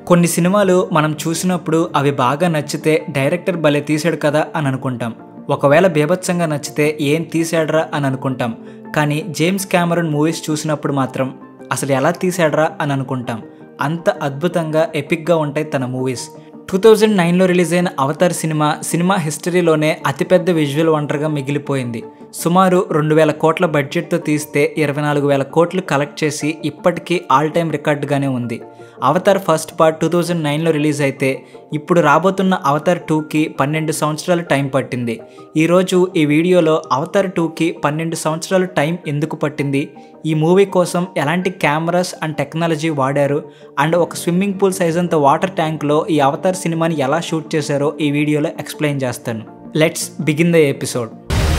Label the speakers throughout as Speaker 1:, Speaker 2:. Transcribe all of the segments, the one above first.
Speaker 1: కొన్ని సినిమాలు మనం చూసినప్పుడు అవి బాగా నచ్చితే డైరెక్టర్ భలే తీసాడు కదా అని అనుకుంటాం ఒకవేళ బీభత్సంగా నచ్చితే ఏం తీసాడ్రా అని అనుకుంటాం కానీ జేమ్స్ క్యామరన్ మూవీస్ చూసినప్పుడు మాత్రం అసలు ఎలా తీసాడ్రా అని అనుకుంటాం అంత అద్భుతంగా ఎపిక్గా ఉంటాయి తన మూవీస్ టూ థౌజండ్ నైన్లో రిలీజ్ అయిన అవతార్ సినిమా సినిమా హిస్టరీలోనే అతిపెద్ద విజువల్ వండర్గా మిగిలిపోయింది సుమారు రెండు వేల కోట్ల బడ్జెట్తో తీస్తే ఇరవై నాలుగు వేల కోట్లు కలెక్ట్ చేసి ఇప్పటికీ ఆల్ టైమ్ రికార్డుగానే ఉంది Avatar first part two thousand నైన్లో రిలీజ్ అయితే ఇప్పుడు రాబోతున్న అవతార్ టూకి పన్నెండు సంవత్సరాలు టైం పట్టింది ఈరోజు ఈ వీడియోలో అవతార్ టూకి పన్నెండు సంవత్సరాలు టైం ఎందుకు పట్టింది ఈ మూవీ కోసం ఎలాంటి కెమెరాస్ అండ్ టెక్నాలజీ వాడారు అండ్ ఒక స్విమ్మింగ్ పూల్ సైజ్ అంత వాటర్ ట్యాంక్లో ఈ అవతార్ సినిమాని ఎలా షూట్ చేశారో ఈ వీడియోలో ఎక్స్ప్లెయిన్ చేస్తాను లెట్స్ బిగిన్ ద ఎపిసోడ్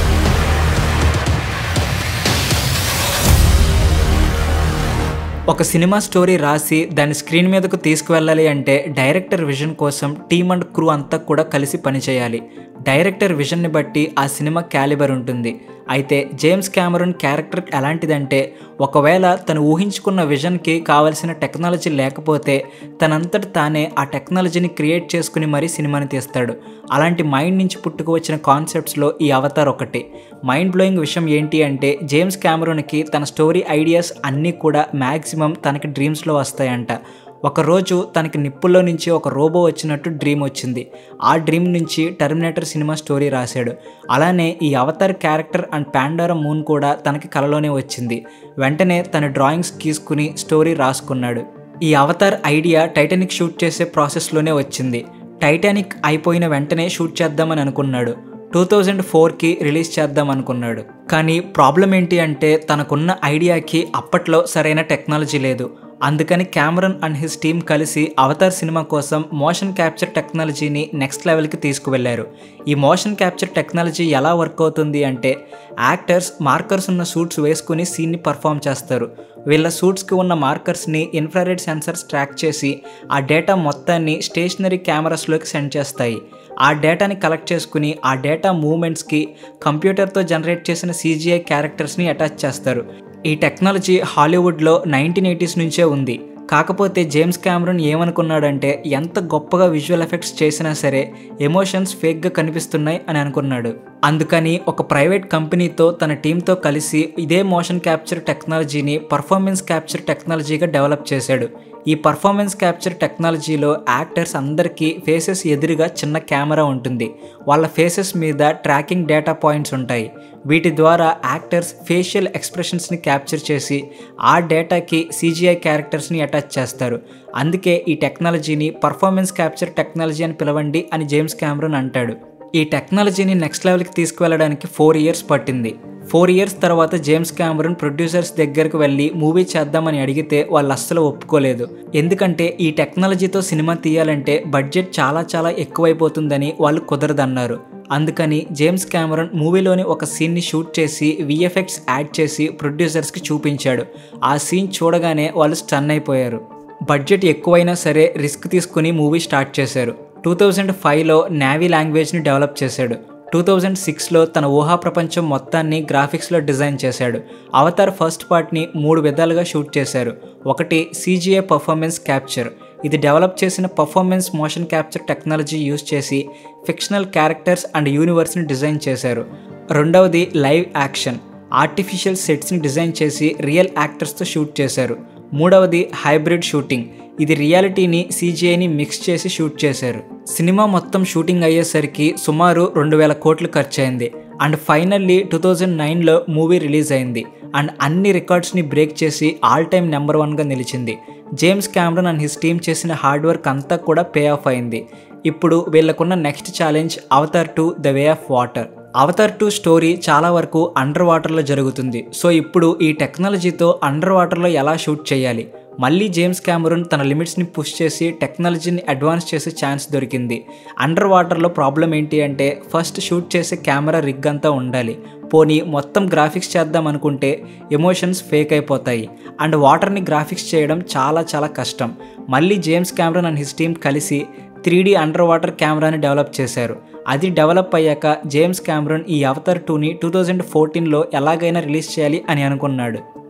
Speaker 1: ఒక సినిమా స్టోరీ రాసి దాన్ని స్క్రీన్ మీదకు తీసుకువెళ్ళాలి అంటే డైరెక్టర్ విజన్ కోసం టీమ్ అండ్ క్రూ అంతా కూడా కలిసి పనిచేయాలి డైరెక్టర్ విజన్ని బట్టి ఆ సినిమా క్యాలిబర్ ఉంటుంది అయితే జేమ్స్ క్యామరన్ క్యారెక్టర్ ఎలాంటిదంటే ఒకవేళ తను ఊహించుకున్న విజన్కి కావలసిన టెక్నాలజీ లేకపోతే తనంతట తానే ఆ టెక్నాలజీని క్రియేట్ చేసుకుని మరీ సినిమాని తీస్తాడు అలాంటి మైండ్ నుంచి పుట్టుకు వచ్చిన కాన్సెప్ట్స్లో ఈ అవతార్ ఒకటి మైండ్ బ్లోయింగ్ విషయం ఏంటి అంటే జేమ్స్ క్యామరన్కి తన స్టోరీ ఐడియాస్ అన్నీ కూడా మ్యాక్సిమం తనకి డ్రీమ్స్లో వస్తాయంట ఒకరోజు తనకి నిప్పుల్లో నుంచి ఒక రోబో వచ్చినట్టు డ్రీమ్ వచ్చింది ఆ డ్రీమ్ నుంచి టర్మినేటర్ సినిమా స్టోరీ రాశాడు అలానే ఈ Avatar character and Pandora moon కూడా తనకి కలలోనే వచ్చింది వెంటనే తన డ్రాయింగ్స్ గీసుకుని స్టోరీ రాసుకున్నాడు ఈ అవతార్ ఐడియా టైటానిక్ షూట్ చేసే ప్రాసెస్లోనే వచ్చింది టైటానిక్ అయిపోయిన వెంటనే షూట్ చేద్దామని అనుకున్నాడు టూ థౌజండ్ ఫోర్కి రిలీజ్ చేద్దాం అనుకున్నాడు కానీ ప్రాబ్లం ఏంటి అంటే తనకున్న ఐడియాకి అప్పట్లో సరైన టెక్నాలజీ లేదు అందుకని క్యామరన్ అండ్ హిస్ టీమ్ కలిసి అవతార్ సినిమా కోసం మోషన్ క్యాప్చర్ టెక్నాలజీని నెక్స్ట్ లెవెల్కి తీసుకువెళ్లారు ఈ మోషన్ క్యాప్చర్ టెక్నాలజీ ఎలా వర్క్ అవుతుంది అంటే యాక్టర్స్ మార్కర్స్ ఉన్న సూట్స్ వేసుకుని సీన్ని పర్ఫామ్ చేస్తారు వీళ్ళ సూట్స్కి ఉన్న మార్కర్స్ని ఇన్ఫ్రారెడ్ సెన్సర్స్ ట్రాక్ చేసి ఆ డేటా మొత్తాన్ని స్టేషనరీ కెమెరాస్లోకి సెండ్ చేస్తాయి ఆ డేటాని కలెక్ట్ చేసుకుని ఆ డేటా మూమెంట్స్కి కంప్యూటర్తో జనరేట్ చేసిన సీజీఐ క్యారెక్టర్స్ని అటాచ్ చేస్తారు ఈ టెక్నాలజీ హాలీవుడ్లో నైన్టీన్ ఎయిటీస్ నుంచే ఉంది కాకపోతే జేమ్స్ క్యామరన్ ఏమనుకున్నాడంటే ఎంత గొప్పగా విజువల్ ఎఫెక్ట్స్ చేసినా సరే ఎమోషన్స్ ఫేక్గా కనిపిస్తున్నాయి అని అనుకున్నాడు అందుకని ఒక ప్రైవేట్ కంపెనీతో తన టీంతో కలిసి ఇదే మోషన్ క్యాప్చర్ టెక్నాలజీని పర్ఫార్మెన్స్ క్యాప్చర్ టెక్నాలజీగా డెవలప్ చేశాడు ఈ పర్ఫార్మెన్స్ క్యాప్చర్ టెక్నాలజీలో యాక్టర్స్ అందరికీ ఫేసెస్ ఎదురుగా చిన్న కెమెరా ఉంటుంది వాళ్ళ ఫేసెస్ మీద ట్రాకింగ్ డేటా పాయింట్స్ ఉంటాయి వీటి ద్వారా యాక్టర్స్ ఫేషియల్ ఎక్స్ప్రెషన్స్ని క్యాప్చర్ చేసి ఆ డేటాకి సీజీఐ క్యారెక్టర్స్ని అటాచ్ చేస్తారు అందుకే ఈ టెక్నాలజీని పర్ఫార్మెన్స్ క్యాప్చర్ టెక్నాలజీ అని పిలవండి అని జేమ్స్ క్యామరన్ అంటాడు ఈ టెక్నాలజీని నెక్స్ట్ లెవెల్కి తీసుకువెళ్ళడానికి ఫోర్ ఇయర్స్ పట్టింది ఫోర్ ఇయర్స్ తర్వాత జేమ్స్ క్యామరన్ ప్రొడ్యూసర్స్ దగ్గరకు వెళ్ళి మూవీ చేద్దామని అడిగితే వాళ్ళు అస్సలు ఒప్పుకోలేదు ఎందుకంటే ఈ టెక్నాలజీతో సినిమా తీయాలంటే బడ్జెట్ చాలా చాలా ఎక్కువైపోతుందని వాళ్ళు కుదరదన్నారు అందుకని జేమ్స్ క్యామరన్ మూవీలోని ఒక సీన్ని షూట్ చేసి విఎఫ్ఎక్స్ యాడ్ చేసి ప్రొడ్యూసర్స్కి చూపించాడు ఆ సీన్ చూడగానే వాళ్ళు స్టన్ అయిపోయారు బడ్జెట్ ఎక్కువైనా సరే రిస్క్ తీసుకుని మూవీ స్టార్ట్ చేశారు టూ థౌజండ్ ఫైవ్లో నేవీ లాంగ్వేజ్ని డెవలప్ చేశాడు టూ థౌజండ్ సిక్స్లో తన ఊహా ప్రపంచం మొత్తాన్ని గ్రాఫిక్స్లో డిజైన్ చేశాడు అవతార్ ఫస్ట్ పార్ట్ని మూడు విధాలుగా షూట్ చేశారు ఒకటి సీజీఏ పర్ఫార్మెన్స్ క్యాప్చర్ ఇది డెవలప్ చేసిన performance motion capture technology use చేసి ఫిక్షనల్ క్యారెక్టర్స్ అండ్ యూనివర్స్ని డిజైన్ చేశారు రెండవది లైవ్ యాక్షన్ ఆర్టిఫిషియల్ సెట్స్ని డిజైన్ చేసి రియల్ యాక్టర్స్తో షూట్ చేశారు మూడవది హైబ్రిడ్ షూటింగ్ ఇది రియాలిటీని సీజీఐని మిక్స్ చేసి షూట్ చేశారు సినిమా మొత్తం షూటింగ్ అయ్యేసరికి సుమారు రెండు వేల కోట్లు ఖర్చయింది అండ్ ఫైనల్లీ టూ థౌజండ్ నైన్లో మూవీ రిలీజ్ అయింది అండ్ అన్ని రికార్డ్స్ని బ్రేక్ చేసి ఆల్ టైమ్ నెంబర్ వన్గా నిలిచింది James Cameron and his team చేసిన హార్డ్ వర్క్ అంతా కూడా పే ఆఫ్ అయింది ఇప్పుడు వీళ్ళకున్న next challenge Avatar to the way of water Avatar two story చాలా వరకు అండర్ వాటర్లో జరుగుతుంది సో ఇప్పుడు ఈ టెక్నాలజీతో అండర్ వాటర్లో ఎలా షూట్ చేయాలి మళ్ళీ జేమ్స్ క్యామరూన్ తన లిమిట్స్ని పుష్ చేసి టెక్నాలజీని అడ్వాన్స్ చేసే ఛాన్స్ దొరికింది అండర్ వాటర్లో ప్రాబ్లం ఏంటి అంటే ఫస్ట్ షూట్ చేసే కెమెరా రిగ్ అంతా ఉండాలి పోనీ మొత్తం గ్రాఫిక్స్ చేద్దాం అనుకుంటే ఎమోషన్స్ ఫేక్ అయిపోతాయి అండ్ వాటర్ని గ్రాఫిక్స్ చేయడం చాలా చాలా కష్టం మళ్ళీ James Cameron and his team కలిసి త్రీ డీ అండర్ వాటర్ కెమెరాని డెవలప్ చేశారు అది డెవలప్ అయ్యాక జేమ్స్ క్యామరన్ ఈ అవతార్ టూని టూ థౌజండ్ ఫోర్టీన్లో ఎలాగైనా రిలీజ్ చేయాలి అని అనుకున్నాడు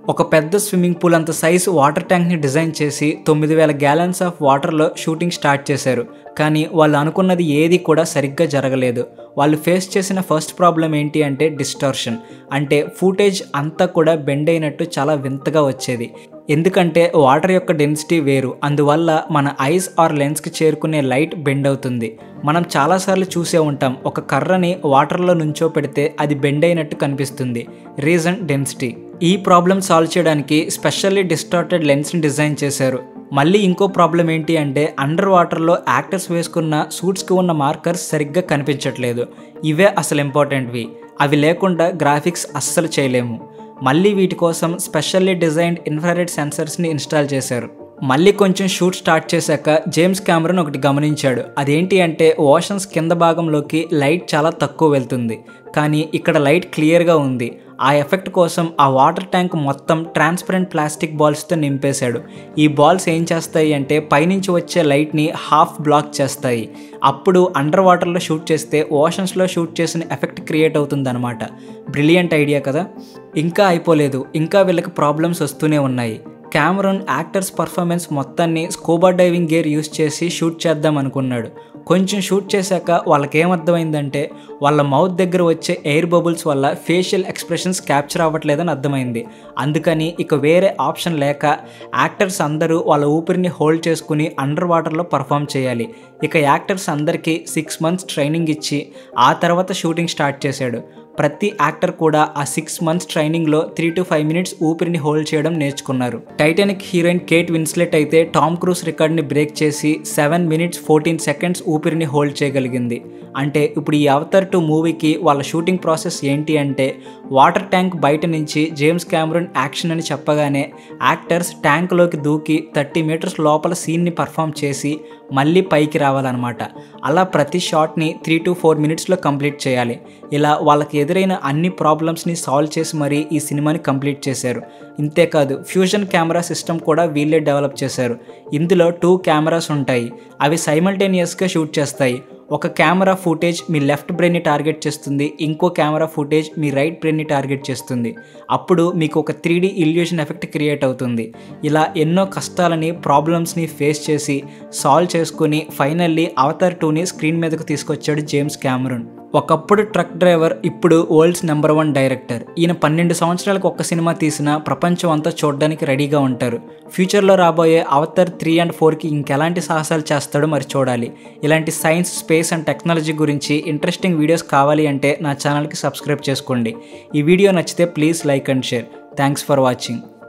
Speaker 1: ఒక పెద్ద స్విమ్మింగ్ పూల్ అంత సైజు వాటర్ ట్యాంక్ని డిజైన్ చేసి తొమ్మిది వేల గ్యాలన్స్ ఆఫ్ వాటర్లో షూటింగ్ స్టార్ట్ చేశారు కానీ వాళ్ళు అనుకున్నది ఏది కూడా సరిగ్గా జరగలేదు వాళ్ళు ఫేస్ చేసిన ఫస్ట్ ప్రాబ్లం ఏంటి అంటే డిస్టార్షన్ అంటే ఫుటేజ్ అంతా కూడా బెండ్ అయినట్టు చాలా వింతగా వచ్చేది ఎందుకంటే వాటర్ యొక్క డెన్సిటీ వేరు అందువల్ల మన ఐస్ ఆర్ లెన్స్కి చేరుకునే లైట్ బెండ్ అవుతుంది మనం చాలాసార్లు చూసే ఉంటాం ఒక కర్రని వాటర్లో నుంచో పెడితే అది బెండ్ అయినట్టు కనిపిస్తుంది రీజన్ డెన్సిటీ ఈ ప్రాబ్లం సాల్వ్ చేయడానికి స్పెషల్లీ డిస్టార్టెడ్ లెన్స్ని డిజైన్ చేశారు మళ్ళీ ఇంకో ప్రాబ్లం ఏంటి అంటే అండర్ వాటర్లో యాక్టర్స్ వేసుకున్న సూట్స్కి ఉన్న మార్కర్స్ సరిగ్గా కనిపించట్లేదు ఇవే అసలు ఇంపార్టెంట్వి అవి లేకుండా గ్రాఫిక్స్ అస్సలు చేయలేము మళ్ళీ వీటి కోసం స్పెషల్లీ డిజైన్డ్ ఇన్ఫ్రారెడ్ సెన్సర్స్ని ఇన్స్టాల్ చేశారు మళ్ళీ కొంచెం షూట్ స్టార్ట్ చేశాక జేమ్స్ కెమెరాన్ ఒకటి గమనించాడు అదేంటి అంటే ఓషన్స్ కింద భాగంలోకి లైట్ చాలా తక్కువ వెళ్తుంది కానీ ఇక్కడ లైట్ క్లియర్గా ఉంది ఆ ఎఫెక్ట్ కోసం ఆ వాటర్ ట్యాంక్ మొత్తం ట్రాన్స్పరెంట్ ప్లాస్టిక్ బాల్స్తో నింపేశాడు ఈ బాల్స్ ఏం చేస్తాయి అంటే పైనుంచి వచ్చే లైట్ని హాఫ్ బ్లాక్ చేస్తాయి అప్పుడు అండర్ వాటర్లో షూట్ చేస్తే ఓషన్స్లో షూట్ చేసిన ఎఫెక్ట్ క్రియేట్ అవుతుందన్నమాట బ్రిలియంట్ ఐడియా కదా ఇంకా అయిపోలేదు ఇంకా వీళ్ళకి ప్రాబ్లమ్స్ వస్తూనే ఉన్నాయి క్యామరాన్ యాక్టర్స్ పర్ఫార్మెన్స్ మొత్తాన్ని స్కోబా డైవింగ్ గేర్ యూస్ చేసి షూట్ చేద్దాం అనుకున్నాడు కొంచెం షూట్ చేశాక వాళ్ళకి ఏమర్థమైందంటే వాళ్ళ మౌత్ దగ్గర వచ్చే ఎయిర్ బబుల్స్ వల్ల ఫేషియల్ ఎక్స్ప్రెషన్స్ క్యాప్చర్ అవ్వట్లేదని అర్థమైంది అందుకని ఇక వేరే ఆప్షన్ లేక యాక్టర్స్ అందరూ వాళ్ళ ఊపిరిని హోల్డ్ చేసుకుని అండర్ వాటర్లో పర్ఫామ్ చేయాలి ఇక యాక్టర్స్ అందరికీ సిక్స్ మంత్స్ ట్రైనింగ్ ఇచ్చి ఆ తర్వాత షూటింగ్ స్టార్ట్ చేశాడు ప్రతి యాక్టర్ కూడా ఆ సిక్స్ మంత్స్ ట్రైనింగ్లో త్రీ టు ఫైవ్ మినిట్స్ ఊపిరిని హోల్డ్ చేయడం నేర్చుకున్నారు టైటానిక్ హీరోయిన్ కేట్ విన్స్లెట్ అయితే టామ్ క్రూస్ రికార్డ్ని బ్రేక్ చేసి సెవెన్ మినిట్స్ ఫోర్టీన్ సెకండ్స్ ఊపిరిని హోల్డ్ చేయగలిగింది అంటే ఇప్పుడు ఈ అవతార్ టూ మూవీకి వాళ్ళ షూటింగ్ ప్రాసెస్ ఏంటి అంటే వాటర్ ట్యాంక్ బయట నుంచి జేమ్స్ క్యామరన్ యాక్షన్ అని చెప్పగానే యాక్టర్స్ ట్యాంక్లోకి దూకి థర్టీ మీటర్స్ లోపల సీన్ని పర్ఫామ్ చేసి మళ్ళీ పైకి రావాలన్నమాట అలా ప్రతి షాట్ని త్రీ టు ఫోర్ మినిట్స్లో కంప్లీట్ చేయాలి ఇలా వాళ్ళకి ఎదురైన అన్ని ప్రాబ్లమ్స్ని సాల్వ్ చేసి మరీ ఈ సినిమాని కంప్లీట్ చేశారు ఇంతేకాదు ఫ్యూజన్ కెమెరా సిస్టమ్ కూడా వీళ్ళే డెవలప్ చేశారు ఇందులో టూ కెమెరాస్ ఉంటాయి అవి సైమల్టేనియస్గా షూట్ చేస్తాయి ఒక కెమెరా ఫుటేజ్ మీ లెఫ్ట్ బ్రెయిన్ని టార్గెట్ చేస్తుంది ఇంకో కెమెరా ఫుటేజ్ మీ రైట్ బ్రెయిన్ని టార్గెట్ చేస్తుంది అప్పుడు మీకు ఒక three D illusion effect create అవుతుంది ఇలా ఎన్నో కష్టాలని ప్రాబ్లమ్స్ని ఫేస్ చేసి సాల్వ్ చేసుకుని ఫైనల్లీ అవతార్ టూని స్క్రీన్ మీదకు తీసుకొచ్చాడు జేమ్స్ క్యామరూన్ ఒకప్పుడు ట్రక్ డ్రైవర్ ఇప్పుడు వరల్డ్స్ నెంబర్ వన్ డైరెక్టర్ ఈయన పన్నెండు సంవత్సరాలకు ఒక్క సినిమా తీసినా ప్రపంచం అంతా చూడడానికి రెడీగా ఉంటారు ఫ్యూచర్లో రాబోయే అవతార్ త్రీ అండ్ ఫోర్కి ఇంకెలాంటి సాహసాలు చేస్తాడో మరి చూడాలి ఇలాంటి సైన్స్ స్పేస్ అండ్ టెక్నాలజీ గురించి ఇంట్రెస్టింగ్ వీడియోస్ కావాలి అంటే నా ఛానల్కి సబ్స్క్రైబ్ చేసుకోండి ఈ వీడియో నచ్చితే please like and share thanks for watching